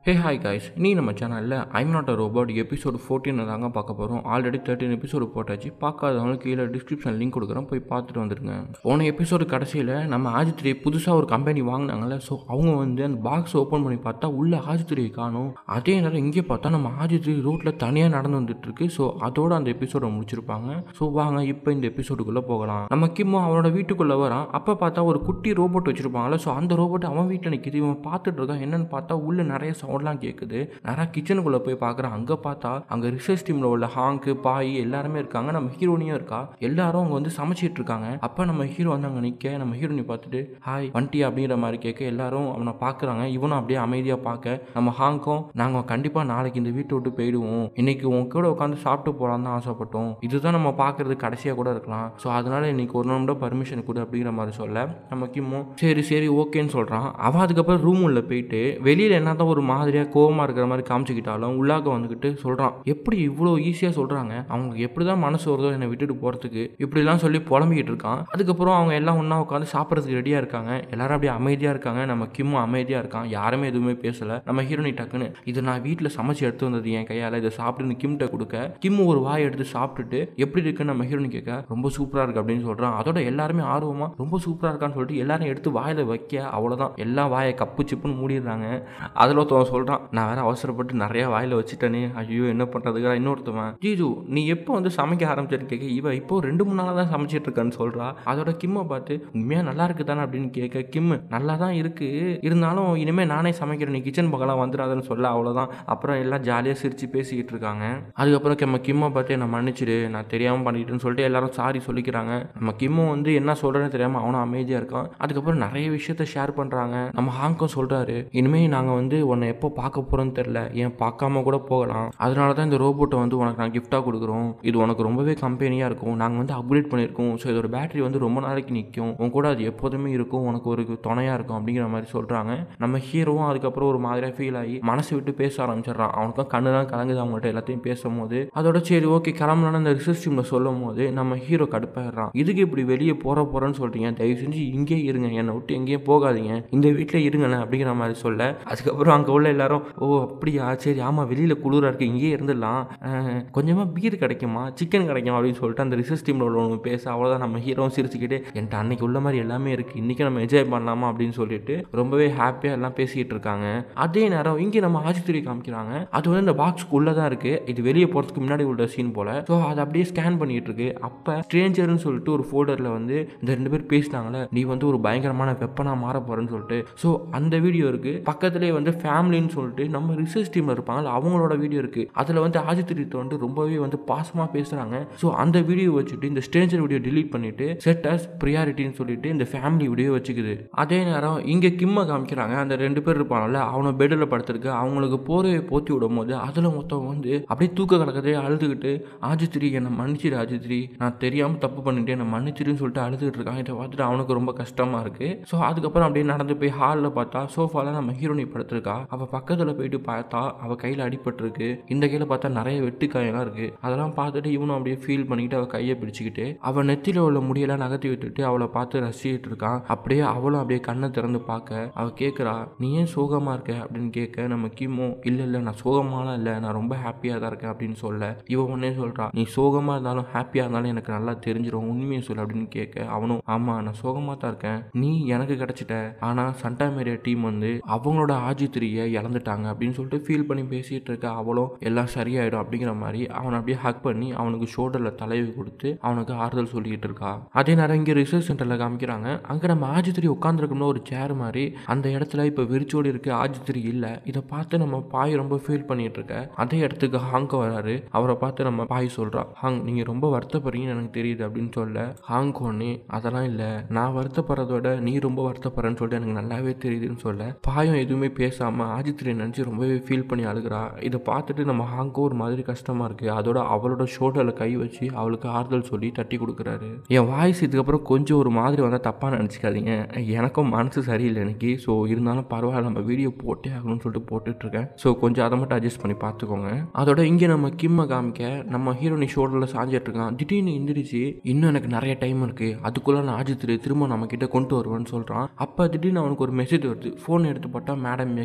hey hi guys நீ நம்ம சேனலில் I'm not a robot episode fourteen தாங்க பார்க்க போகிறோம் ஆல்ரெடி தேர்ட்டின் எபிசோடு போட்டாச்சு பார்க்காதவங்க கீழே டிஸ்கிரிப்ஷன் லிங்க் கொடுக்குறோம் போய் பார்த்துட்டு வந்துருங்க போன எபிசோடு கடைசியில் நம்ம ஆஜித்ரி புதுசாக ஒரு கம்பெனி வாங்கினாங்கல்ல ஸோ அவங்க வந்து அந்த பாக்ஸ் ஓப்பன் பண்ணி பார்த்தா உள்ள ஆஜித்ரியை காணும் அதே நேரம் இங்கே பார்த்தா நம்ம ஆஜித்ரி ரோட்டில் தனியாக நடந்து வந்துட்டு இருக்கு ஸோ அதோட அந்த எபிசோடை முடிச்சிருப்பாங்க ஸோ வாங்க இப்போ இந்த எபிசோடுக்குள்ளே போகலாம் நம்ம கிம்மு அவனோட வீட்டுக்குள்ளே வரான் அப்போ பார்த்தா ஒரு குட்டி ரோபோட் வச்சிருப்பாங்கல்ல ஸோ அந்த ரோபோட் அவன் வீட்டில் நிற்கிது இவன் பார்த்துட்டு இருக்கான் என்னன்னு பார்த்தா உள்ள நிறைய சவுண்ட்லாம் கேட்குது நிறையா கிச்சனுக்குள்ளே போய் பார்க்குறான் அங்கே பார்த்தா அங்கே ரிசர்ச் டீமில் உள்ள ஹாங்கு பாய் எல்லாருமே இருக்காங்க நம்ம ஹீரோனியும் இருக்கா எல்லாரும் அவங்க வந்து சமைச்சிட்டு இருக்காங்க அப்போ நம்ம ஹீரோ வந்து அங்கே நிற்க நம்ம ஹீரோனி பார்த்துட்டு ஹாய் வண்டி அப்படிங்கிற மாதிரி கேட்க எல்லாரும் அவனை பார்க்குறாங்க இவனும் அப்படியே அமைதியாக பார்க்க நம்ம ஹாங்கும் நாங்கள் கண்டிப்பாக நாளைக்கு இந்த வீட்டை விட்டு போயிடுவோம் இன்னைக்கு உன் கூட உட்காந்து சாப்பிட்டு போகலான்னு தான் ஆசைப்பட்டோம் இதுதான் நம்ம பார்க்கறது கடைசியாக கூட இருக்கலாம் ஸோ அதனால இன்னைக்கு ஒரு நாள் பர்மிஷன் கொடு அப்படிங்கிற மாதிரி சொல்ல நம்ம கிம்மும் சரி சரி ஓகேன்னு சொல்கிறான் அவன் அதுக்கப்புறம் ரூம் உள்ள போயிட்டு வெளியில் என்ன தான் ஒரு மாதிரியாக கோவமாக இருக்கிற மாதிரி காமிச்சிக்கிட்டாலும் உள்ளாக வந்துக்கிட்டு சொல்கிறான் எப்படி இவ்வளோ ஈஸியாக சொல்கிறாங்க அவங்களுக்கு எப்படி தான் மனசு வருதோ என்னை விட்டுட்டு போகிறதுக்கு இப்படிலாம் சொல்லி புலம்பிக்கிட்டு இருக்கான் அதுக்கப்புறம் அவங்க எல்லாம் ஒன்றா உட்காந்து சாப்பிட்றதுக்கு ரெடியாக இருக்காங்க எல்லாரும் அப்படியே அமைதியாக இருக்காங்க நம்ம கிம்மும் அமைதியாக இருக்கான் யாருமே எதுவுமே பேசலை நம்ம ஹீரோனி டக்குன்னு இது நான் வீட்டில் சமைச்சு எடுத்து வந்தது என் கையால் இதை சாப்பிட்டுன்னு கிம்கிட்ட கொடுக்க கிம் ஒரு வாய் எடுத்து சாப்பிட்டுட்டு எப்படி இருக்குன்னு நம்ம ஹீரோனி கேட்க ரொம்ப சூப்பராக இருக்கு அப்படின்னு சொல்கிறான் அதோட எல்லாருமே ஆர்வமாக ரொம்ப சூப்பராக இருக்கான்னு சொல்லிட்டு எல்லாரும் எடுத்து வாயில் வைக்க அவ்வளோதான் எல்லாம் வாயை கப்பு சிப்புன்னு மூடிடுறாங்க அதில் ஒருத்தவன் சொல்கிறான் நான் வேற அவசரப்பட்டு நிறைய வாயில் வச்சுட்டேனே ஐயோ என்ன பண்ணுறதுக்கா இன்னொருத்தவன் ஜீஜு நீ எப்போ வந்து சமைக்க ஆரம்பிச்சேன்னு கேட்க இவ இப்போ ரெண்டு மூணு நாளாக தான் சமைச்சிட்டு இருக்கான்னு சொல்கிறா அதோட கிம்மை பார்த்து உண்மையாக நல்லா இருக்கு தானே அப்படின்னு கேட்க கிம் நல்லா தான் இருக்கு இருந்தாலும் இனிமேல் நானே சமைக்கிறேன் நீ கிச்சன் பக்கம்லாம் வந்துடாதுன்னு சொல்ல அவ்வளோதான் அப்புறம் எல்லாம் ஜாலியாக சிரித்து பேசிக்கிட்டு இருக்காங்க அதுக்கப்புறம் நம்ம கிம்மை பார்த்து என்னை மன்னிச்சிடு நான் தெரியாமல் பண்ணிட்டேன்னு சொல்லிட்டு எல்லாரும் சாரி சொல்லிக்கிறாங்க நம்ம கிம்மும் வந்து என்ன சொல்கிறேன்னு தெரியாமல் அவனும் அமைதியாக இருக்கான் அதுக்கப்புறம் நிறைய விஷயத்த ஷேர் பண்ணுறாங்க நம்ம ஹாங்கும் சொல்கிறாரு இனிமேல் நாங்கள் வந்து உன்னை எப்போ பார்க்க போகிறோன்னு தெரில ஏன் பார்க்காம கூட போகலாம் அதனால தான் இந்த ரோபோட்டை வந்து உனக்கு நான் கிஃப்டாக கொடுக்குறோம் இது உனக்கு ரொம்பவே கம்பெனியாக இருக்கும் நாங்கள் வந்து அப்கிரேட் பண்ணியிருக்கோம் ஸோ இதோட பேட்டரி வந்து ரொம்ப நாளைக்கு நிற்கும் உன் கூட அது எப்போதுமே இருக்கும் உனக்கு ஒரு துணையாக இருக்கும் அப்படிங்கிற மாதிரி சொல்கிறாங்க நம்ம ஹீரோவும் அதுக்கப்புறம் ஒரு மாதிரியாக ஃபீல் ஆகி மனசு விட்டு பேச ஆரம்பிச்சிடுறான் அவனுக்கும் கண்ணு தான் கலங்குது அவங்கள்ட்ட எல்லாத்தையும் பேசும்போது அதோட சரி ஓகே கிளம்பலான்னு அந்த ரிசர்ச் டீமில் சொல்லும் போது நம்ம ஹீரோ கடுப்பாயிடுறான் இதுக்கு இப்படி வெளியே போகிற போகிறேன்னு சொல்கிறீங்க தயவு செஞ்சு இங்கே இருங்க என்னை விட்டு எங்கேயும் போகாதீங்க இந்த வீட்டில் இருங்களேன் அப்படிங்கிற மாதிரி சொல்ல அதுக்கப்புறம் அங்கே உள்ள எல்லாரும் ஓ அப்படியா சரி ஆமாம் வெளியில் குளிராக இருக்குது இங்கேயே இருந்துடலாம் அஹ், கொஞ்சமாக பீர் கிடைக்குமா சிக்கன் கிடைக்குமா அப்படின்னு சொல்லிட்டு அந்த ரிசர்ச் டீமில் உள்ளவங்க பேச அவ்வளோதான் நம்ம ஹீரோவும் சிரிச்சுக்கிட்டு என்கிட்ட அன்னைக்கு உள்ள மாதிரி எல்லாமே இருக்குது இன்றைக்கி நம்ம என்ஜாய் பண்ணலாமா அப்படின்னு சொல்லிட்டு ரொம்பவே ஹாப்பியாக எல்லாம் பேசிக்கிட்டு இருக்காங்க அதே நேரம் இங்கே நம்ம ஆஜித்துறை காமிக்கிறாங்க அது வந்து இந்த பாக்ஸ்க்குள்ளே தான் இருக்குது இது வெளியே போகிறதுக்கு முன்னாடி உள்ள சீன் போல் ஸோ அதை அப்படியே ஸ்கேன் பண்ணிட்டு இருக்கு அப்போ ஸ்ட்ரேஞ்சர்னு சொல்லிட்டு ஒரு ஃபோல்டரில் வந்து இந்த ரெண்டு பேர் பேசினாங்களே நீ வந்து ஒரு பயங்கரமான வெப்பனாக மாற போகிறேன்னு சொல்லிட்டு ஸோ அந்த வீடியோ இருக்குது பக்கத்துலேயே வந்து ஃபேமிலின்னு சொல்லிட்டு நம்ம ரிசர்ச் டீமில் இருப்பாங்கல்ல அவங்களோட வீடியோ இருக்குது அதில் வந்து ஆஜித்ரித்தை வந்து ரொம்பவே வந்து பாசமாக பேசுகிறாங்க ஸோ அந்த வீடியோ வச்சுட்டு இந்த ஸ்ட்ரேஞ்சர் வீடியோ delete பண்ணிட்டு செட் அஸ் ப்ரியாரிட்டின்னு சொல்லிட்டு இந்த ஃபேமிலி வீடியோ வச்சுக்குது அதே நேரம் இங்கே கிம்மை காமிக்கிறாங்க அந்த ரெண்டு பேர் இருப்பாங்கல்ல அவனை பெட்டில் படுத்திருக்கு அவங்களுக்கு போர்வையை போத்தி விடும் போது அதில் மொத்தம் வந்து அப்படியே தூக்க கலக்கதே அழுதுகிட்டு ஆஜித்ரி என்னை மன்னிச்சிடு ஆஜித்ரி நான் தெரியாமல் தப்பு பண்ணிட்டேன் என்னை மன்னிச்சிடுன்னு சொல்லிட்டு அழுதுகிட்டு இருக்காங்க இதை பார்த்துட்டு அவனுக்கு ரொம்ப கஷ்டமாக இருக்குது ஸோ அதுக்கப்புறம் அப்படியே நடந்து போய் ஹாலில் பார்த்தா சோஃபாவில் நம்ம ஹீரோனி படுத்திருக்கா அவள் பக்கத்தில் போயிட்டு பார்த்தா அவள் கையில் அடிபட்டிருக்கு இந்த கையில் பார்த்தா நிறைய வெட்டு காயெல்லாம் இருக்குது அதெல்லாம் பார்த்துட்டு இவனும் அப்படியே ஃபீல் பண்ணிக்கிட்டு அவள் கையை பிடிச்சிக்கிட்டு அவள் நெத்தியில் உள்ள முடியெல்லாம் நகர்த்தி விட்டுட்டு அவளை பார்த்து ரசிச்சிட்டு இருக்கான் அப்படியே அவளும் அப்படியே கண்ணை திறந்து பார்க்க அவள் கேட்குறா நீ ஏன் சோகமாக இருக்க அப்படின்னு கேட்க நம்ம கிமோ இல்லை இல்லை நான் சோகமாலாம் இல்லை நான் ரொம்ப ஹாப்பியாக தான் இருக்கேன் அப்படின்னு சொல்ல இவ உடனே சொல்கிறா நீ சோகமாக இருந்தாலும் ஹாப்பியாக இருந்தாலும் எனக்கு நல்லா தெரிஞ்சிடும் உண்மையை சொல்லு அப்படின்னு கேட்க அவனும் ஆமாம் நான் சோகமாக தான் இருக்கேன் நீ எனக்கு கிடச்சிட்ட ஆனால் சண்டா மேரியா டீம் வந்து அவங்களோட ஆஜித்திரியை இழந்துட்டாங்க அப்படின்னு சொல்லிட்டு ஃபீல் பண்ணி பேசிகிட்டு இருக்க அவளும் எல்லாம் சரியாயிடும் அப்படிங்கிற மாதிரி அவனை அப்படியே ஹக் பண்ணி அவனுக்கு ஷோல்டரில் தலைவி கொடுத்து அவனுக்கு ஆறுதல் சொல்லிக்கிட்டு இருக்கா அதே நேரம் இங்கே ரிசர்ச் சென்டரில் காமிக்கிறாங்க அங்கே நம்ம ஆஜித்திரி உட்காந்துருக்கோம்னா ஒரு சேர் மாதிரி அந்த இடத்துல இப்போ விரிச்சோடி இருக்கு ஆஜித்திரி இல்லை இதை பார்த்து நம்ம பாய் ரொம்ப ஃபீல் பண்ணிட்டு இருக்க அதே இடத்துக்கு ஹாங்க வராரு அவரை பார்த்து நம்ம பாய் சொல்றா ஹாங் நீங்க ரொம்ப வருத்தப்படுறீங்கன்னு எனக்கு தெரியுது அப்படின்னு சொல்ல ஹாங் ஒன்னே அதெல்லாம் இல்லை நான் வருத்தப்படுறத விட நீ ரொம்ப வருத்தப்படுறேன்னு சொல்லிட்டு எனக்கு நல்லாவே தெரியுதுன்னு சொல்ல பாயும் எதுவுமே பேசாம ஆஜித்திரி நினச்சி ரொம்பவே ஃபீல் பண்ணி அழுகிறா இதை பார்த்துட்டு நம்ம ஹாங்கும் ஒரு மாதிரி கஷ்டமா இருக்கு அதோட அவளோட ஷோல்டரில் கை வச்சு அவளுக்கு ஆறுதல் சொல்லி தட்டி கொடுக்குறாரு என் வாய்ஸ் இதுக்கப்புறம் கொஞ்சம் ஒரு மாதிரி வந்தால் தப்பாக நினச்சிக்காதீங்க எனக்கும் மனசு சரியில்லை எனக்கு ஸோ இருந்தாலும் பரவாயில்ல நம்ம வீடியோ போட்டே ஆகணும்னு சொல்லிட்டு போட்டுட்ருக்கேன் ஸோ கொஞ்சம் அதை மட்டும் அட்ஜஸ்ட் பண்ணி பார்த்துக்கோங்க அதோட இங்கே நம்ம கிம்மை காமிக்க நம்ம ஹீரோனி ஷோல்டரில் சாஞ்சிட்டு இருக்கான் திடீர்னு எந்திரிச்சு இன்னும் எனக்கு நிறைய டைம் இருக்குது அதுக்குள்ளே நான் ஆஜித்திரி திரும்ப நம்ம கிட்ட கொண்டு வருவேன்னு சொல்கிறான் அப்போ திடீர்னு அவனுக்கு ஒரு மெசேஜ் வருது ஃபோன் எடுத்து பார்த்தா மேடம் எக்ஸிடென்ட்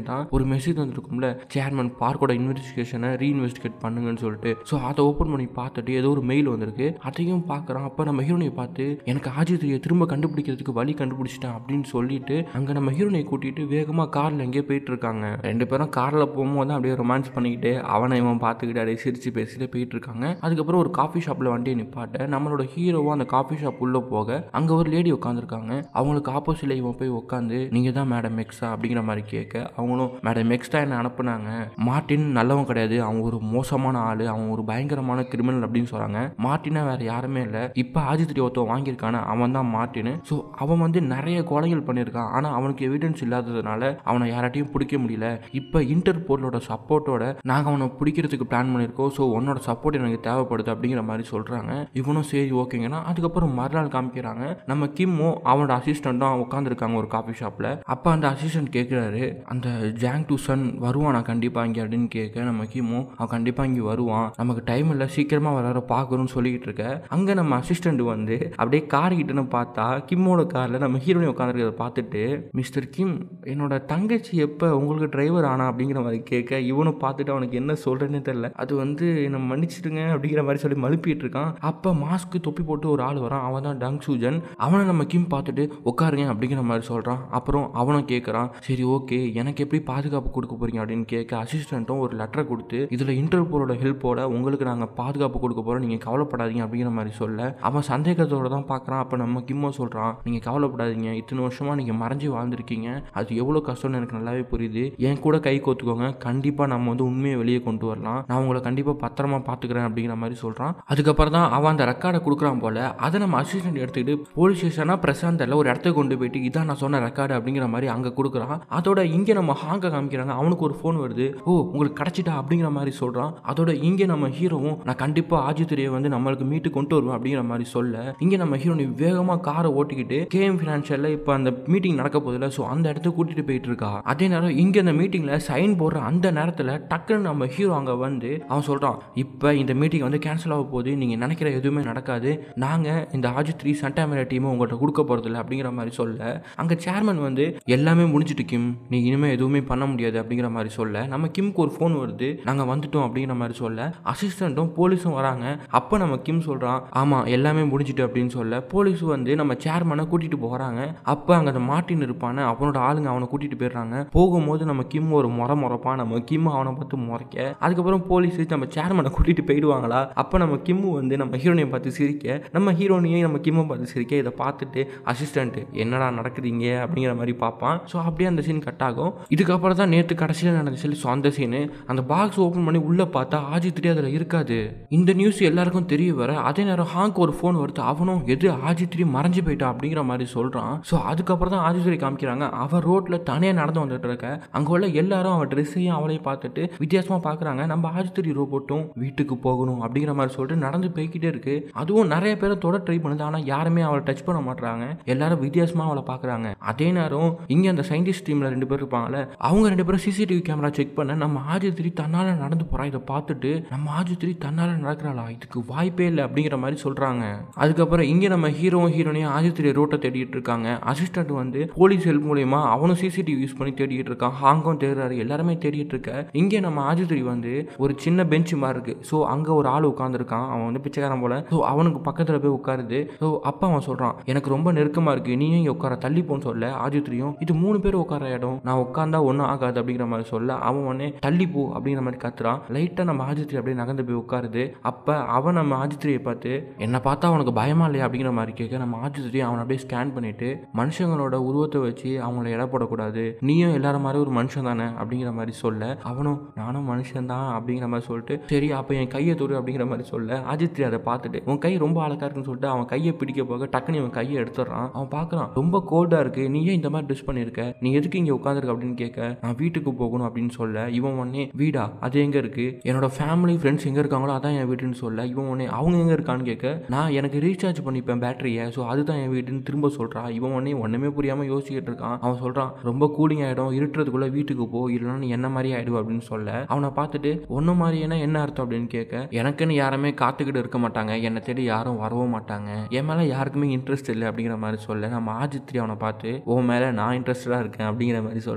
பார்த்தா ஒரு மெசேஜ் வந்துருக்கும்ல சேர்மன் பார்க்கோட இன்வெஸ்டிகேஷனை ரீஇன்வெஸ்டிகேட் பண்ணுங்கன்னு சொல்லிட்டு ஸோ அதை ஓப்பன் பண்ணி பார்த்துட்டு ஏதோ ஒரு மெயில் வந்திருக்கு அதையும் பார்க்குறான் அப்போ நம்ம ஹீரோனியை பார்த்து எனக்கு ஆஜித்ரியை திரும்ப கண்டுபிடிக்கிறதுக்கு வழி கண்டுபிடிச்சிட்டேன் அப்படின்னு சொல்லிட்டு அங்கே நம்ம ஹீரோனியை கூட்டிட்டு வேகமாக காரில் எங்கேயோ போயிட்டு இருக்காங்க ரெண்டு பேரும் காரில் போகும்போது தான் அப்படியே ரொமான்ஸ் பண்ணிக்கிட்டு அவனை இவன் பார்த்துக்கிட்டு அப்படியே சிரிச்சு பேசிட்டு போயிட்டு இருக்காங்க அதுக்கப்புறம் ஒரு காஃபி ஷாப்பில் வண்டியை நிப்பாட்ட நம்மளோட ஹீரோவும் அந்த காஃபி ஷாப் உள்ளே போக அங்கே ஒரு லேடி உட்காந்துருக்காங்க அவங்களுக்கு ஆப்போசிட்ல இவன் போய் உட்காந்து நீங்கள் தான் மேடம் எக்ஸா அப்படிங்கிற மாதிரி கேட்க அவங்களும் மேடம் எக்ஸ் தான் என்ன அனுப்புனாங்க மார்ட்டின் நல்லவன் கிடையாது அவன் ஒரு மோசமான ஆள் அவன் ஒரு பயங்கரமான கிரிமினல் அப்படின்னு சொல்கிறாங்க மார்ட்டினா வேற யாருமே இல்லை இப்போ ஆஜித்ரி ஒருத்தன் வாங்கியிருக்கான அவன் தான் மார்ட்டின் ஸோ அவன் வந்து நிறைய கொலைகள் பண்ணியிருக்கான் ஆனால் அவனுக்கு எவிடன்ஸ் இல்லாததுனால அவனை யாராட்டையும் பிடிக்க முடியல இப்போ இன்டர்போலோட சப்போர்ட்டோட நாங்கள் அவனை பிடிக்கிறதுக்கு பிளான் பண்ணியிருக்கோம் ஸோ உன்னோட சப்போர்ட் எனக்கு தேவைப்படுது அப்படிங்கிற மாதிரி சொல்கிறாங்க இவனும் சரி ஓகேங்கன்னா அதுக்கப்புறம் மறுநாள் காமிக்கிறாங்க நம்ம கிம்மும் அவனோட அசிஸ்டண்ட்டும் உட்காந்துருக்காங்க ஒரு காஃபி ஷாப்பில் அப்போ அந்த அசிஸ்டன்ட் கேட்குறாரு அந்த ஜாங் டு சன் வருவானா கண்டிப்பாக இங்கே அப்படின்னு கேட்க நம்ம கிம்மும் அவன் கண்டிப்பாக இங்கே வருவான் நமக்கு டைம் இல்லை சீக்கிரமாக வர பார்க்கணும்னு சொல்லிக்கிட்டு இருக்க அங்கே நம்ம அசிஸ்டண்ட் வந்து அப்படியே கார் கிட்டன்னு பார்த்தா கிம்மோட காரில் நம்ம ஹீரோனி உட்காந்துருக்கிறத பார்த்துட்டு மிஸ்டர் கிம் என்னோட தங்கச்சி எப்போ உங்களுக்கு டிரைவர் ஆனா அப்படிங்கிற மாதிரி கேட்க இவனும் பார்த்துட்டு அவனுக்கு என்ன சொல்கிறேன்னே தெரில அது வந்து என்னை மன்னிச்சிடுங்க அப்படிங்கிற மாதிரி சொல்லி மழுப்பிட்டு இருக்கான் அப்போ மாஸ்க்கு தொப்பி போட்டு ஒரு ஆள் வரான் அவன் தான் டங் சூஜன் அவனை நம்ம கிம் பார்த்துட்டு உட்காருங்க அப்படிங்கிற மாதிரி சொல்கிறான் அப்புறம் அவனும் கேட்குறான் சரி ஓகே எனக்கு எப்படி பாதுகாப்பு கொடுக்க போறீங்க அப்படின்னு கேட்க அசிஸ்டண்ட்டும் ஒரு லெட்டரை கொடுத்து இதில் இன்டர்போலோட ஹெல்ப்போட உங்களுக்கு நாங்கள் பாதுகாப்பு கொடுக்க போகிறோம் நீங்கள் கவலைப்படாதீங்க அப்படிங்கிற மாதிரி சொல்ல அவன் சந்தேகத்தோட தான் பார்க்குறான் அப்போ நம்ம கிம்மோ சொல்கிறான் நீங்கள் கவலைப்படாதீங்க இத்தனை வருஷமாக நீங்கள் மறைஞ்சு வாழ்ந்திருக்கீங்க அது எவ்வளோ கஷ்டம்னு எனக்கு நல்லாவே புரியுது என் கூட கை கோத்துக்கோங்க கண்டிப்பாக நம்ம வந்து உண்மையை வெளியே கொண்டு வரலாம் நான் உங்களை கண்டிப்பாக பத்திரமா பார்த்துக்கிறேன் அப்படிங்கிற மாதிரி சொல்கிறான் அதுக்கப்புறம் தான் அவன் அந்த ரெக்கார்டை கொடுக்குறான் போல அதை நம்ம அசிஸ்டன்ட் எடுத்துக்கிட்டு போலீஸ் ஸ்டேஷனாக பிரசாந்தில் ஒரு இடத்துக்கு கொண்டு போயிட்டு இதான் நான் சொன்ன ரெக்கார்டு அப்படிங்கிற மாதிரி அங்கே கொடுக்குறான் அதோட இங்கே நம்ம ஹாங்க காமிக்கிறாங்க அவனுக்கு ஒரு ஃபோன் வருது ஓ உங்களுக்கு கிடச்சிட்டா அப்படிங்கிற மாதிரி சொல்கிறான் அதோட இங்கே நம்ம ஹீரோவும் நான் கண்டிப்பாக ஆஜித்துறையை வந்து நம்மளுக்கு மீட்டு கொண்டு வருவேன் அப்படிங்கிற மாதிரி சொல்ல இங்கே நம்ம ஹீரோனி வேகமாக காரை ஓட்டிக்கிட்டு கேஎம் ஃபினான்ஷியலில் இப்போ அந்த மீட்டிங் நடக்க போதில்ல ஸோ அந்த இடத்துக்கு கூட்டிகிட்டு போயிட்டு இருக்கா அதே நேரம் இங்கே இந்த மீட்டிங்கில் சைன் போடுற அந்த நேரத்தில் டக்குன்னு நம்ம ஹீரோ அங்கே வந்து அவன் சொல்கிறான் இப்போ இந்த மீட்டிங் வந்து கேன்சல் ஆக போகுது நீங்கள் நினைக்கிற எதுவுமே நடக்காது நாங்கள் இந்த ஆஜித்ரி சண்டாமேரா டீமை உங்கள்கிட்ட கொடுக்க போகிறதில்ல அப்படிங்கிற மாதிரி சொல்ல அங்கே சேர்மன் வந்து எல்லாமே முடிஞ்சிட்டு கிம் நீ இனிமேல் எதுவுமே பண்ண முடியாது அப்படிங்கிற மாதிரி சொல்ல நம்ம கிம்க்கு ஒரு ஃபோன் வருது நாங்கள் வந்துட்டோம் அப்படிங்கிற மாதிரி சொல்ல அசிஸ்டண்ட்டும் போலீஸும் வராங்க அப்போ நம்ம கிம் சொல்கிறான் ஆமாம் எல்லாமே முடிஞ்சிட்டு அப்படின்னு சொல்ல போலீஸ் வந்து நம்ம சேர்மனை கூட்டிகிட்டு போகிறாங்க அப்போ அங்கே அந்த மார்ட்டின் இருப்பான அவனோட ஆளுங்க அவனை கூட்டிகிட்டு போயிடுறாங்க போகும்போது நம்ம கிம் ஒரு முறை முறைப்பான் நம்ம கிம் அவனை பார்த்து முறைக்க அதுக்கப்புறம் போலீஸ் நம்ம சேர்மனை கூட்டிகிட்டு போயிடுவாங்களா அப்போ நம்ம கிம்மு வந்து நம்ம ஹீரோனியை பார்த்து சிரிக்க நம்ம ஹீரோனியை நம்ம கிம்மை பார்த்து சிரிக்க இதை பார்த்துட்டு அசிஸ்டன்ட் என்னடா நடக்குதுங்க அப்படிங்கிற மாதிரி பார்ப்பான் ஸோ அப்படியே அந்த சீன் கட் ஆகும் இதுக்கப்புறம் தான் நேற்று கடைசியில் நடந்துச்சு ஸோ அந்த சீனு அந்த பாக்ஸ் ஓப்பன் பண்ணி உள்ளே பார்த்தா ஆஜித்ரி அதில் இருக்காது இந்த நியூஸ் எல்லாருக்கும் தெரிய வர அதே நேரம் ஹாங்க் ஒரு ஃபோன் வருது அவனும் எது ஆஜித்ரி மறைஞ்சு போயிட்டா அப்படிங்கிற மாதிரி சொல்கிறான் ஸோ அதுக்கப்புறம் தான் ஆஜித்ரி காமிக்கிறாங்க அவன் ரோட்டில் தனியாக நடந்து வந்துட்டு இருக்க அங்கே உள்ள எல்லாரும் அவன் ட்ரெஸ்ஸையும் அவளையும் பார்த்துட்டு வித்தியாசமாக பார்க்குறாங்க நம்ம ஆஜித்ரி ரோபோட்டும் வீட்டுக்கு போகணும் அப்படிங்கிற மாதிரி சொல்லிட்டு நடந்து போய்கிட்டே இருக்கு அதுவும் நிறைய பேரை தொட ட்ரை பண்ணுது ஆனால் யாருமே அவளை டச் பண்ண மாட்டாங்க எல்லாரும் வித்தியாசமாக அவளை பார்க்குறாங்க அதே நேரம் இங்கே அந்த சயின்டிஸ்ட் டீமில் ரெண்டு பேர் இருப்பாங்கல்ல அவங்க ரெண்டு பேரும் சிசிடிவி கேமரா செக் பண்ண நம்ம ஆஜித்ரி தன்னால் நடந்து போகிறா இதை பார்த்துட்டு நம்ம ஆஜித்ரி தன்னால் நடக்கிறாளா இதுக்கு வாய்ப்பே இல்லை அப்படிங்கிற மாதிரி சொல்கிறாங்க அதுக்கப்புறம் இங்கே நம்ம ஹீரோவும் ஹீரோனையும் ஆஜித்ரி ரோட்டை தேடிட்டு இருக்காங்க அசிஸ்டன்ட் வந்து போலீஸ் ஹெல்ப் மூலயமா அவனும் சிசிடிவி யூஸ் பண்ணி தேடிட்டு இருக்கான் ஹாங்கும் தேடுறாரு எல்லாருமே தேடிட்டு இருக்க இங்கே நம்ம ஆஜித்ரி வந்து ஒரு சின்ன பெஞ்ச் மாதிரி இருக்கு ஸோ அங்கே ஒரு ஆள் உட்காந்துருக்கான் அவன் வந்து பிச்சைக்காரன் போல ஸோ அவனுக்கு பக்கத்தில் போய் உட்காருது ஸோ அப்பா அவன் சொல்கிறான் எனக்கு ரொம்ப நெருக்கமாக இருக்கு நீயும் இங்கே உட்கார தள்ளி போன்னு சொல்ல ஆஜித்ரியும் இது மூணு பேர் உட்கார இடம் நான் உட்காந்தா ஒன்றும் ஆகாது அப்படிங்கிற மாதிரி சொல்ல அவன் உடனே தள்ளி போ அப்படிங்கிற மாதிரி கத்துறான் லைட்டாக நம்ம ஆஜித்ரி அப்படியே நகர்ந்து போய் உட்காருது அப்போ அவன் நம்ம ஆஜித்ரியை பார்த்து என்னை பார்த்தா அவனுக்கு பயமா இல்லையா அப்படிங்கிற மாதிரி கேட்க நம்ம ஆஜித்ரி அவனை அப்படியே ஸ்கேன் பண்ணிட்டு மனுஷங்களோட உருவத்தை வச்சு அவங்கள எடை போடக்கூடாது நீயும் எல்லாரும் மாதிரி ஒரு மனுஷன் தானே அப்படிங்கிற மாதிரி சொல்ல அவனும் நானும் மனுஷன் தான் அப்படிங்கிற மாதிரி சொல்லிட்டு சரி அப்போ என் கையை தொடு அப்படிங்கிற மாதிரி சொல்ல ஆஜித்ரி அதை பார்த்துட்டு உன் கை ரொம்ப அழகா இருக்குன்னு சொல்லிட்டு அவன் கையை பிடிக்க போக டக்குன்னு இவன் கையை எடுத்துடுறான் அவன் பார்க்குறான் ரொம்ப கோல்டாக இருக்கு நீ ஏன் இந்த மாதிரி ட்ரெஸ் பண்ணியிருக்க நீ எதுக்கு இங்கே உட்காந்துருக்க அப்படின்னு கேட்க நான் வீட்டுக்கு போகணும் அப்படின்னு சொல்ல இவன் உடனே வீடா அது எங்கே இருக்கு என்னோட ஃபேமிலி ஃப்ரெண்ட்ஸ் எங்கே இருக்காங்களோ அதான் என் வீடுன்னு சொல்ல இவன் உடனே அவங்க எங்கே இருக்கான்னு கேட்க நான் எனக்கு ரீசார்ஜ் பண்ணிப்பேன் பேட்டரியை ஸோ அதுதான் என் வீடுன்னு திரும்ப சொல்கிறான் இவன் உடனே ஒன்றுமே புரியாமல் யோசிச்சுட்டு இருக்கான் அவன் சொல்கிறான் ரொம்ப கூலிங் ஆகிடும் இருட்டுறதுக்குள்ளே வீட்டுக்கு போ இல்லைன்னா நீ என்ன மாதிரி ஆயிடுவ அப்படின்னு சொல்ல அவனை பார்த்துட்டு ஒன்று மாதிரினா என்ன அர்த்தம் அப்படின்னு கேட்க எனக்குன்னு யாருமே காத்துக்கிட்டு இருக்க மாட்டாங்க என்னை தேடி யாரும் வரவும் மாட்டாங்க என் மேலே யாருக்குமே இன்ட்ரெஸ்ட் இல்லை அப்படிங்கிற மாதிரி சொல்ல நம்ம ஆஜித்ரி அவனை பார்த்து உன் மேலே நான் இன்ட்ரெஸ்டடாக இருக்கேன் அப்படிங்கிற மாதிரி சொல்ல இவன்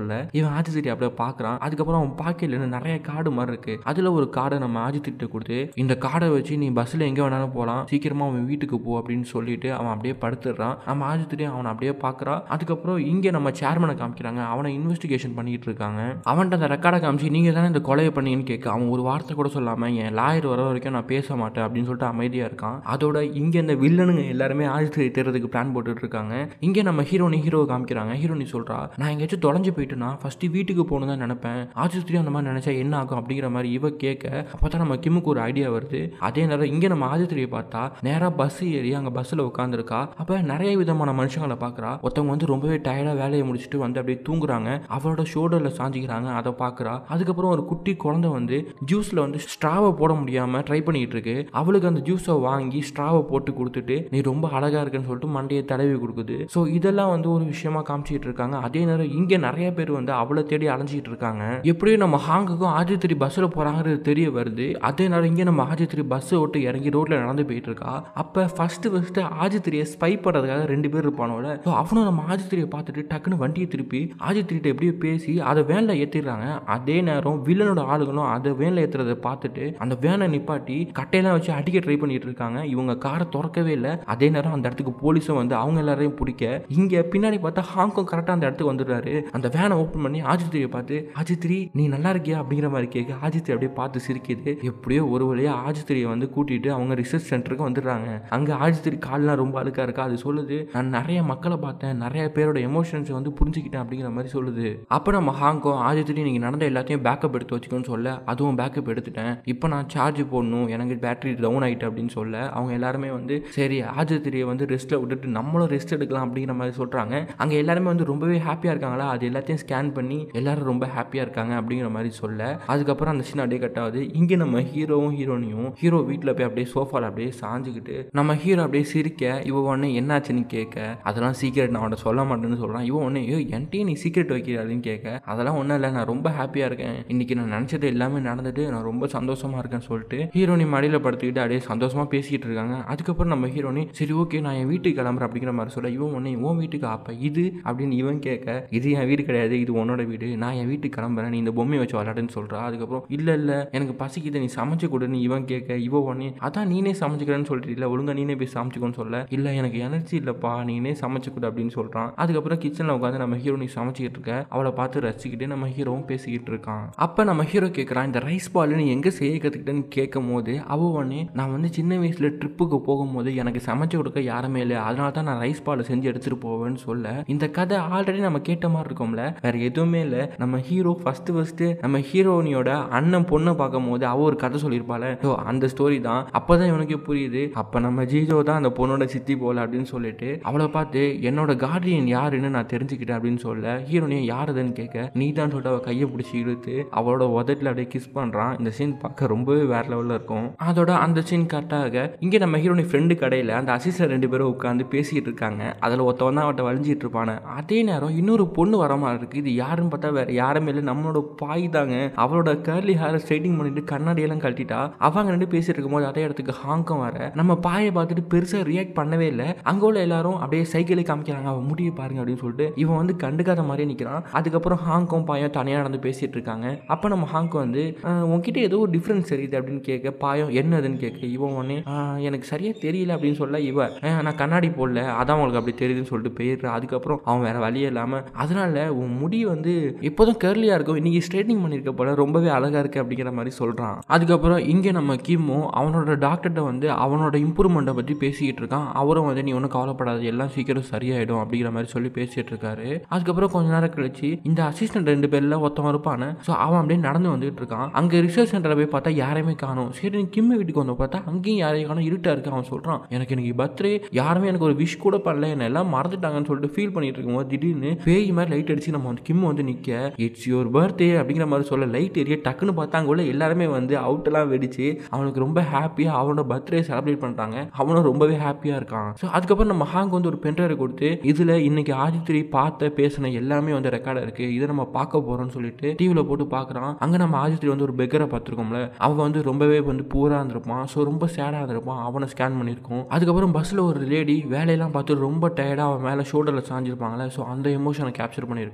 இவன் ஆதித்ரி அப்படியே பார்க்குறான் அதுக்கப்புறம் அவன் பாக்கெட்ல நிறைய கார்டு மாதிரி இருக்கு அதில் ஒரு கார்டை நம்ம ஆதித்கிட்ட கொடுத்து இந்த கார்டை வச்சு நீ பஸ்ஸில் எங்கே வேணாலும் போகலாம் சீக்கிரமாக அவன் வீட்டுக்கு போ அப்படின்னு சொல்லிட்டு அவன் அப்படியே படுத்துடுறான் நம்ம ஆதித்ரி அவனை அப்படியே பார்க்குறான் அதுக்கப்புறம் இங்கே நம்ம சேர்மனை காமிக்கிறாங்க அவனை இன்வெஸ்டிகேஷன் பண்ணிட்டு இருக்காங்க அவன்கிட்ட அந்த ரெக்கார்டை காமிச்சு நீங்கள் தானே இந்த கொலையை பண்ணீங்கன்னு கேட்க அவன் ஒரு வார்த்தை கூட சொல்லாமல் என் லாயர் வர வரைக்கும் நான் பேச மாட்டேன் அப்படின்னு சொல்லிட்டு அமைதியாக இருக்கான் அதோட இங்கே இந்த வில்லனுங்க எல்லாருமே ஆதித்ரி தேடுறதுக்கு பிளான் போட்டுட்டு இருக்காங்க இங்கே நம்ம ஹீரோனி ஹீரோவை காமிக்கிறாங்க ஹீரோனி சொல்கிறா நான் எங்கேயாச்சும் தொலைஞ்சு போயிட்டுனா ஃபஸ்ட்டு வீட்டுக்கு போகணும் தான் நினைப்பேன் ஆதித்ரி அந்த மாதிரி நினச்சா என்ன ஆகும் அப்படிங்கிற மாதிரி இவ கேட்க அப்போ தான் நம்ம கிம்முக்கு ஒரு ஐடியா வருது அதே நேரம் இங்கே நம்ம ஆதித்ரியை பார்த்தா நேராக பஸ் ஏறி அங்கே பஸ்ஸில் உட்காந்துருக்கா அப்போ நிறைய விதமான மனுஷங்களை பார்க்குறா ஒருத்தவங்க வந்து ரொம்பவே டயர்டாக வேலையை முடிச்சுட்டு வந்து அப்படியே தூங்குறாங்க அவளோட ஷோல்டரில் சாஞ்சிக்கிறாங்க அதை பார்க்குறா அதுக்கப்புறம் ஒரு குட்டி குழந்தை வந்து ஜூஸில் வந்து ஸ்ட்ராவை போட முடியாமல் ட்ரை பண்ணிட்டு இருக்கு அவளுக்கு அந்த ஜூஸை வாங்கி ஸ்ட்ராவை போட்டு கொடுத்துட்டு நீ ரொம்ப அழகாக இருக்குன்னு சொல்லிட்டு மண்டையை தடவி கொடுக்குது ஸோ இதெல்லாம் வந்து ஒரு விஷயமா காமிச்சிட்டு இருக்காங்க அதே நேரம் இங்கே நிறைய பேர் வந்து அவளை தேடி அலைஞ்சிட்டு இருக்காங்க எப்படியும் நம்ம ஹாங்குக்கும் ஆதித்ரி பஸ்ஸில் போகிறாங்கிறது தெரிய வருது அதே நேரம் இங்கே நம்ம ஆதித்ரி பஸ்ஸை விட்டு இறங்கி ரோட்டில் நடந்து போயிட்டு இருக்கா அப்போ ஃபஸ்ட்டு ஃபஸ்ட்டு ஆதித்ரியை ஸ்பை பண்ணுறதுக்காக ரெண்டு பேர் இருப்பானோட ஸோ அவனும் நம்ம ஆதித்ரியை பார்த்துட்டு டக்குன்னு வண்டியை திருப்பி ஆதித்ரிட்ட எப்படியோ பேசி அதை வேனில் ஏற்றிடுறாங்க அதே நேரம் வில்லனோட ஆளுங்களும் அதை வேனில் ஏற்றுறதை பார்த்துட்டு அந்த வேனை நிப்பாட்டி கட்டையெல்லாம் வச்சு அடிக்க ட்ரை பண்ணிட்டு இருக்காங்க இவங்க காரை திறக்கவே இல்லை அதே நேரம் அந்த இடத்துக்கு போலீஸும் வந்து அவங்க எல்லாரையும் பிடிக்க இங்கே பின்னாடி பார்த்தா ஹாங்காங் கரெக்டாக அந்த இடத்துக்கு வந்துடுறாரு அந்த வேனை ஓப்பன் பண்ணி ஆதித்ரியை பார்த்து ஆதித்ரி நீ நல்லா இருக்கியா அப்படிங்கிற மாதிரி கேட்க ஆதித்ரி அப்படியே பார்த்து சிரிக்குது எப்படியோ ஒரு வழியாக ஆதித்ரியை வந்து கூட்டிட்டு அவங்க ரிசர்ச் சென்டருக்கு வந்துடுறாங்க அங்கே ஆதித்ரி கால்லாம் ரொம்ப அழுக்கா இருக்கா அது சொல்லுது நான் நிறைய மக்களை பார்த்தேன் நிறைய பேரோட எமோஷன்ஸ் வந்து புரிஞ்சுக்கிட்டேன் அப்படிங்கிற மாதிரி சொல்லுது அப்போ நம்ம ஹாங்காங் ஆதித்ரி நீங்கள் நடந்த எல்லாத்தையும் பேக்கப் எடுத்து வச்சுக்கோன்னு சொல்ல அதுவும் பேக்கப் எடுத்துட்டேன் இப்போ நான் சார்ஜ் போடணும் எனக்கு பேட்டரி டவுன் ஆகிட்டு அப்படின்னு சொல்ல அவங்க எல்லாருமே வந்து சரி ஆதித்ரியை வந்து ரெஸ்ட்டில் விட்டுட்டு நம்மளும் ரெஸ்ட் எடுக்கலாம் அப்படிங்கிற மாதிரி சொல்கிறாங்க அங்கே எல்லாருமே வந்து ரொம்பவே ஹாப்பியாக இருக்காங்களா அது எல்லாத்தையும் ஸ்கேன் பண்ணி எல்லாரும் ரொம்ப ஹாப்பியாக இருக்காங்க அப்படிங்கிற மாதிரி சொல்ல அதுக்கப்புறம் அந்த சீன் அப்படியே கட் ஆகுது இங்கே நம்ம ஹீரோவும் ஹீரோனியும் ஹீரோ வீட்டில் போய் அப்படியே சோஃபாவில் அப்படியே சாஞ்சுக்கிட்டு நம்ம ஹீரோ அப்படியே சிரிக்க இவ ஒன்று என்னாச்சுன்னு கேட்க அதெல்லாம் சீக்கிரட் நான் அவன்கிட்ட சொல்ல மாட்டேன்னு சொல்கிறான் இவன் ஒன்று ஐயோ என்கிட்டயே நீ சீக்கிரட் வைக்கிற அப்படின்னு கேட்க அதெல்லாம் ஒன்றும் இல்லை நான் ரொம்ப ஹாப்பியாக இருக்கேன் இன்னைக்கு நான் நினச்சது எல்லாமே நடந்துட்டு நான் ரொம்ப சந்தோஷமாக இருக்கேன்னு சொல்லிட்டு ஹீரோனி மடியில் படுத்துக்கிட்டு அப்படியே சந்தோஷமாக பேசிக்கிட்டு இருக்காங்க அதுக்கப்புறம் நம்ம ஹீரோனி சரி ஓகே நான் என் வீட்டுக்கு கிளம்புறேன் அப்படிங்கிற மாதிரி சொல்ல இவன் ஒன்று உன் வீட்டுக்கு அப்போ இது அப்படின்னு இவன் கேட்க இது என் வீடு கிடையாது இது உன்னோட வீடு நான் என் வீட்டுக்கு கிளம்புறேன் நீ இந்த பொம்மையை வச்சு விளையாடுன்னு சொல்கிறா அதுக்கப்புறம் இல்லை இல்லை எனக்கு பசிக்குது நீ சமைச்சு கொடுன்னு இவன் கேட்க இவ உடனே அதான் நீனே சமைச்சுக்கிறேன்னு சொல்லிட்டு இல்லை ஒழுங்கா நீனே போய் சமைச்சுக்கோன்னு சொல்ல இல்லை எனக்கு எனர்ஜி இல்லைப்பா நீனே சமைச்சு கொடு அப்படின்னு சொல்கிறான் அதுக்கப்புறம் கிச்சனில் உட்காந்து நம்ம ஹீரோ நீ சமைச்சிக்கிட்டு இருக்க அவளை பார்த்து ரசிச்சுக்கிட்டு நம்ம ஹீரோவும் பேசிக்கிட்டு இருக்கான் அப்போ நம்ம ஹீரோ கேட்குறான் இந்த ரைஸ் பால் நீ எங்கே செய்ய கற்றுக்கிட்டேன்னு கேட்கும் போது அவ உடனே நான் வந்து சின்ன வயசில் ட்ரிப்புக்கு போகும்போது எனக்கு சமைச்சு கொடுக்க யாருமே இல்லை அதனால தான் நான் ரைஸ் பாலை செஞ்சு எடுத்துகிட்டு போவேன்னு சொல்ல இந்த கதை ஆல்ரெடி நம்ம கேட்ட மாதிரி இருக்கோம்ல வேற எதுவுமே இல்லை நம்ம ஹீரோ ஃபஸ்ட்டு ஃபஸ்ட்டு நம்ம ஹீரோனியோட அண்ணன் பொண்ணை பார்க்கும் போது அவ ஒரு கதை சொல்லியிருப்பாள் ஸோ அந்த ஸ்டோரி தான் அப்போ தான் இவனுக்கு புரியுது அப்போ நம்ம ஜீஜோ தான் அந்த பொண்ணோட சித்தி போல அப்படின்னு சொல்லிட்டு அவளை பார்த்து என்னோட கார்டியன் யாருன்னு நான் தெரிஞ்சுக்கிட்டேன் அப்படின்னு சொல்ல ஹீரோனியும் யார் அதுன்னு கேட்க நீ தான் சொல்லிட்டு அவள் கையை பிடிச்சி இழுத்து அவளோட உதட்டில் அப்படியே கிஸ் பண்ணுறான் இந்த சீன் பார்க்க ரொம்பவே வேற லெவலில் இருக்கும் அதோட அந்த சீன் கரெக்டாக இங்கே நம்ம ஹீரோனி ஃப்ரெண்டு கடையில் அந்த அசிஸ்டர் ரெண்டு பேரும் உட்காந்து பேசிக்கிட்டு இருக்காங்க அதில் ஒருத்தவன் தான் அவட்ட வலிஞ்சிட்டு இருப்பானே அதே நேரம் இன்னொரு பொண்ணு வர மாதிரி இருக்கு இது யாருன்னு பார்த்தா வேற யாருமே இல்லை நம்மளோட பாய் தாங்க அவளோட கர்லி ஹேரை ஸ்ட்ரைட்டிங் பண்ணிட்டு கண்ணாடியெல்லாம் கழட்டிட்டா அவங்க ரெண்டு பேசிட்டு இருக்கும்போது அதே இடத்துக்கு ஹாங்காங் வர நம்ம பாயை பார்த்துட்டு பெருசாக ரியாக்ட் பண்ணவே இல்லை அங்கே உள்ள எல்லாரும் அப்படியே சைக்கிளை காமிக்கிறாங்க அவன் முடிய பாருங்க அப்படின்னு சொல்லிட்டு இவன் வந்து கண்டுக்காத மாதிரியே நிற்கிறான் அதுக்கப்புறம் ஹாங்காங் பாயம் தனியாக நடந்து பேசிட்டு இருக்காங்க அப்போ நம்ம ஹாங்காங் வந்து "ஆஹ், உன்கிட்ட ஏதோ ஒரு டிஃப்ரென்ஸ் தெரியுது அப்படின்னு கேட்க பாயம் என்னதுன்னு கேட்க இவன் உடனே "ஆஹ், எனக்கு சரியாக தெரியல அப்படின்னு சொல்ல இவ "ஆஹ், நான் கண்ணாடி போடல அதான் உங்களுக்கு அப்படி தெரியுதுன்னு சொல்லிட்டு போயிடுறா அதுக்கப்புறம் அவன் வேற வழியே இல்லாமல் அதனால உன் முடி வந்து இப்போதும் கர்லியாக இருக்கும் இன்னைக்கு ஸ்ட்ரைட்னிங் பண்ணியிருக்க போல ரொம்பவே அழகாக இருக்கு அப்படிங்கிற மாதிரி சொல்கிறான் அதுக்கப்புறம் இங்கே நம்ம கிம்மோ அவனோட டாக்டர்கிட்ட வந்து அவனோட இம்ப்ரூவ்மெண்ட்டை பற்றி பேசிக்கிட்டு இருக்கான் அவரும் வந்து நீ ஒன்றும் கவலைப்படாத எல்லாம் சீக்கிரம் சரியாயிடும் அப்படிங்கிற மாதிரி சொல்லி பேசிட்டு இருக்காரு அதுக்கப்புறம் கொஞ்ச நேரம் கழிச்சு இந்த அசிஸ்டன்ட் ரெண்டு பேர்ல ஒருத்தவன் இருப்பானே ஸோ அவன் அப்படியே நடந்து வந்துட்டு இருக்கான் அங்கே ரிசர்ச் சென்டரில் போய் பார்த்தா யாரையுமே காணும் சரி நீ கிம்ம வீட்டுக்கு வந்து பார்த்தா அங்கேயும் யாரையும் காணும் இருட்டா இருக்கு அவன் சொல்றான் எனக்கு இன்னைக்கு பர்த்டே யாருமே எனக்கு ஒரு விஷ் கூட பண்ணல என்ன எல்லாம் மறந்துட்டாங்கன்னு சொல்லிட்டு ஃபீல் பண்ணிட்டு இருக்கும்போது திடீர்னு பேய் மாதிரி லைட் அடிச்சு நம்ம வந்து கிம் வந்து நிற்க இட்ஸ் யுவர் பர்த்டே அப்படிங்கிற மாதிரி சொல்ல லைட் எரிய டக்குன்னு பார்த்தா அங்கே உள்ள எல்லாருமே வந்து அவுட்டெல்லாம் வெடிச்சு அவனுக்கு ரொம்ப ஹாப்பியாக அவனோட பர்த்டே செலிப்ரேட் பண்ணுறாங்க அவனும் ரொம்பவே ஹாப்பியாக இருக்கான் ஸோ அதுக்கப்புறம் நம்ம ஹாங் வந்து ஒரு பென்ட்ரைவ் கொடுத்து இதில் இன்னைக்கு ஆதித்ரி பார்த்த பேசின எல்லாமே வந்து ரெக்கார்டாக இருக்குது இதை நம்ம பார்க்க போகிறோம்னு சொல்லிட்டு டிவியில் போட்டு பார்க்குறான் அங்கே நம்ம ஆதித்ரி வந்து ஒரு பெக்கரை பார்த்துருக்கோம்ல அவன் வந்து ரொம்பவே வந்து பூரா இருந்திருப்பான் ஸோ ரொம்ப சேடாக இருந்திருப்பான் அவனை ஸ்கேன் பண்ணியிருக்கோம் அதுக்கப்புறம் பஸ்ஸில் ஒரு லேடி வேலையெல்லாம் பார்த்து ரொம்ப டயர்டாக அவன் மேலே ஷோல்டரில் சாஞ்சிருப்பாங்களே ஸோ அந்த எமோஷனை கேப்சர் பண்ணியிருக்கோம் அதுக்கப்புறம்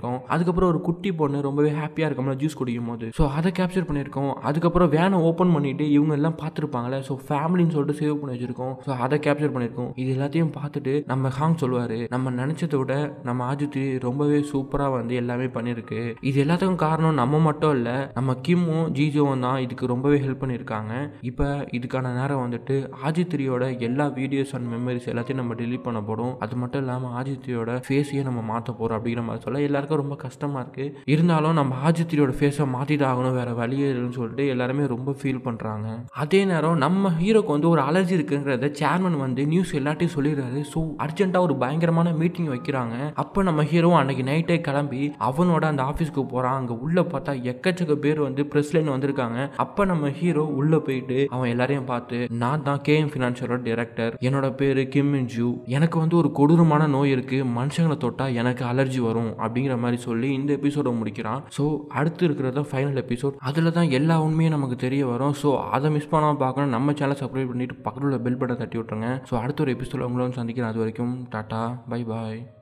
அதுக்கப்புறம் ஒரு குட்டி பொண்ணு ரொம்பவே ஹாப்பியாக இருக்கோம்ல ஜூஸ் குடிக்கும் போது ஸோ அதை கேப்சர் பண்ணியிருக்கோம் அதுக்கப்புறம் வேனை ஓப்பன் பண்ணிட்டு இவங்க எல்லாம் பார்த்துருப்பாங்களே ஸோ ஃபேமிலின்னு சொல்லிட்டு சேவ் பண்ணி வச்சிருக்கோம் ஸோ அதை கேப்சர் பண்ணியிருக்கோம் இது எல்லாத்தையும் பார்த்துட்டு நம்ம ஹாங் சொல்லுவார் நம்ம நினச்சதை விட நம்ம ஆஜித் ரொம்பவே சூப்பராக வந்து எல்லாமே பண்ணியிருக்கு இது எல்லாத்துக்கும் காரணம் நம்ம மட்டும் இல்லை நம்ம கிம்மும் ஜிஜோவும் தான் இதுக்கு ரொம்பவே ஹெல்ப் பண்ணியிருக்காங்க இப்போ இதுக்கான நேரம் வந்துட்டு ஆஜித்ரியோட எல்லா வீடியோஸ் அண்ட் மெமரிஸ் எல்லாத்தையும் நம்ம delete பண்ண போகிறோம் அது மட்டும் இல்லாமல் ஆஜித்ரியோட ஃபேஸையே நம்ம மாற்ற போகிறோம் அப்படிங்கிற மாதிரி சொல்ல எல்லாருக்கும் ரொம்ப கஷ்டமாக இருக்குது இருந்தாலும் நம்ம ஆஜித்ரியோட ஃபேஸை மாற்றிதான் ஆகணும் வேறு வழியே இல்லைன்னு சொல்லிட்டு எல்லாருமே ரொம்ப ஃபீல் பண்ணுறாங்க அதே நேரம் நம்ம ஹீரோக்கு வந்து ஒரு அலர்ஜி இருக்குங்கிறத சேர்மன் வந்து நியூஸ் எல்லாத்தையும் சொல்லிடுறாரு ஸோ அர்ஜென்ட்டாக ஒரு பயங்கரமான மீட்டிங் வைக்கிறாங்க அப்போ நம்ம ஹீரோ அன்னைக்கு நைட்டே கிளம்பி அவனோட அந்த ஆஃபீஸ்க்கு போகிறான் அங்கே உள்ளே பார்த்தா எக்கச்சக்க பேர் வந்து ப்ரெஸ்லேன்னு வந்திருக்காங்க அப்போ நம்ம ஹீரோ உள்ளே போயிட்டு அவன் எல்லாரையும் பார்த்து நான் தான் கேஎம் ஃபினான்ஷியலோட டைரக்டர் என்னோட பேர் கிம் மின் ஜூ எனக்கு வந்து ஒரு கொடூரமான நோய் இருக்குது மனுஷங்களை தொட்டால் எனக்கு அலர்ஜி வரும் அப்படிங்கிற மாதிரி சொல்லி இந்த எபிசோட முடிக்கிறான் ஸோ அடுத்து இருக்கிறது ஃபைனல் எபிசோட் அதில் தான் எல்லா உண்மையும் நமக்கு தெரிய வரும் ஸோ அதை மிஸ் பண்ணாமல் பார்க்கணும் நம்ம சேனலை சப்ஸ்கிரைப் பண்ணிட்டு பக்கத்தில் உள்ள பெல் பட்டன் தட்டி விட்டுருங்க ஸோ அடுத்த ஒரு எபிசோட உங்களும் சந்திக்கிறேன் அது வரைக்கும் டாட்டா பை பாய்